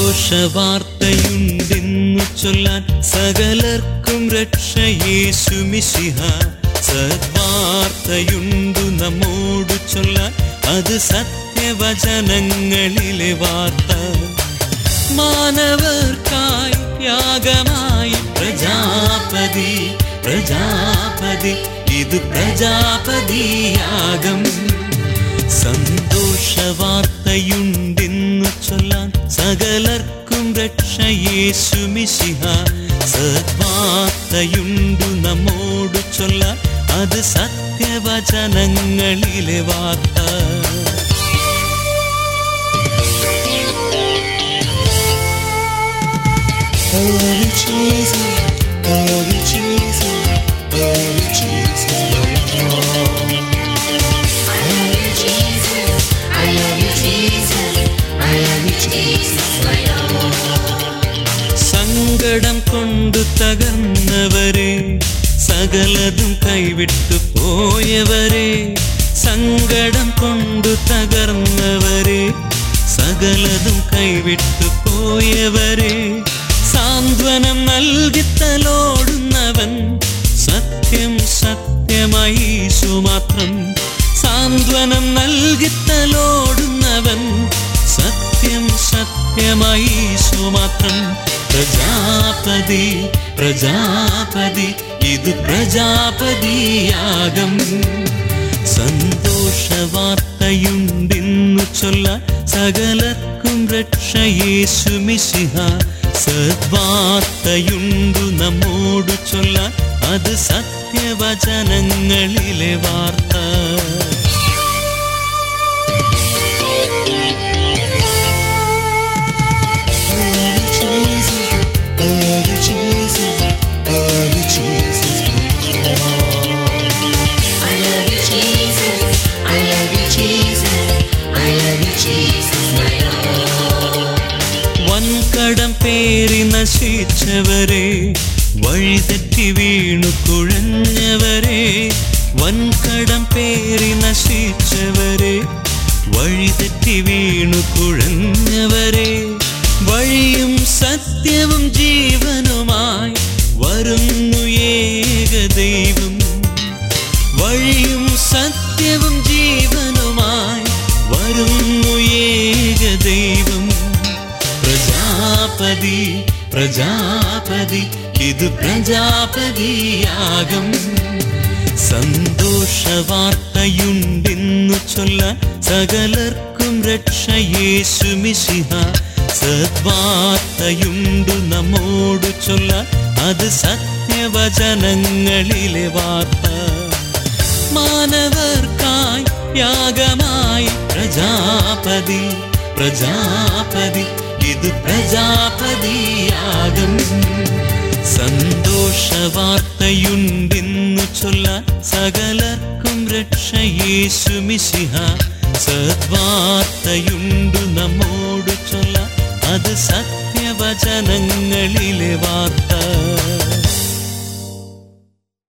സന്തോഷവാർത്തയുണ്ടെന്നു ചൊല്ലാൻ സകലർക്കും രക്ഷയേശുമിശിഹ സദ്വാർത്തയുണ്ടു നമ്മോടു ചൊല്ലാൻ അത് സത്യവചനങ്ങളിലെ വാർത്ത മാനവർക്കായി യാഗമായി പ്രജാപതി പ്രജാപതി ഇത് പ്രജാപതിയാകം സന്തോഷവാർത്തയുണ്ടെന്നു ചൊല്ലാൻ സകലർക്കും രക്ഷയേശുമിശിഹ സദ്വാർത്തയുണ്ടു നമ്മോടു ചൊല്ലാൻ അത് സത്യവചനങ്ങളിലെ വാർത്ത I love you, Jesus. I love you, Jesus. I love you, Jesus, my Lord. I love you, Jesus. I love you, Jesus. I love you, Jesus, my Lord. സങ്കടം കൊണ്ടു തകർന്നവരെ സകലതും കൈവിട്ടു പോയവരെ സങ്കടം കൊണ്ടു തകർന്നവരെ സകലതും കൈവിട്ടു പോയവരെ സാന്ത്വനം നൽകി തലോടുന്നവൻ സത്യം സത്യമായി സുമാത്രം സാന്ത്വനം നൽകി തലോടുന്നവൻ സത്യം സത്യമായി സുമാത്രം പ്രജാപതി പ്രജാപതി ഇത് പ്രജാപതിയാകം സന്തോഷവാർത്തയുണ്ടെന്നു ചൊല്ല സകലർക്കും രക്ഷയേശുമിശിഹ സദ്വാർത്തയുണ്ടു നമ്മോടു ചൊല്ല അത് സത്യവചനങ്ങളിലെ വാർത്ത I love you, Jesus. I love you, Jesus. I love you, Jesus, my Lord. I love you, Jesus. I love you, Jesus. I love you, Jesus, my Lord. വൻകടം പേറി നശിച്ചവരെ വഴിതെറ്റി വീണു കുഴഞ്ഞവരെ വൻകടം പേറി നശിച്ചവരെ വഴിതെറ്റി വീണു കുഴഞ്ഞവരെ വഴിയും സത്യവും ജീവനുമായി വരുന്നു ഏക ദൈവം വഴിയും സത്യവും ജീവനുമായി വരുന്നു ഏക ദൈവം പ്രജാപതി പ്രജാപതി ഇത് പ്രജാപതിയാകം സന്തോഷവാർത്തയുണ്ടെന്നു ചൊല്ല സകലർക്കും രക്ഷയേശുമിശിഹ സദ്വാർത്തയുണ്ടു നമ്മോടു ചൊല്ല അത് സത്യവചനങ്ങളിലെ വാർത്ത മാനവർക്കായി യാഗമായി പ്രജാപതി പ്രജാപതി ഇത് പ്രജാപതിയാകം സന്തോഷവാർത്തയുണ്ടെന്നു ചൊല്ല സകലർക്കും രക്ഷയേശുമിശിഹ സദ്വാർത്തയുണ്ടു നമ്മോടു ചൊല്ല അത് സത്യവചനങ്ങളിലെ വാർത്ത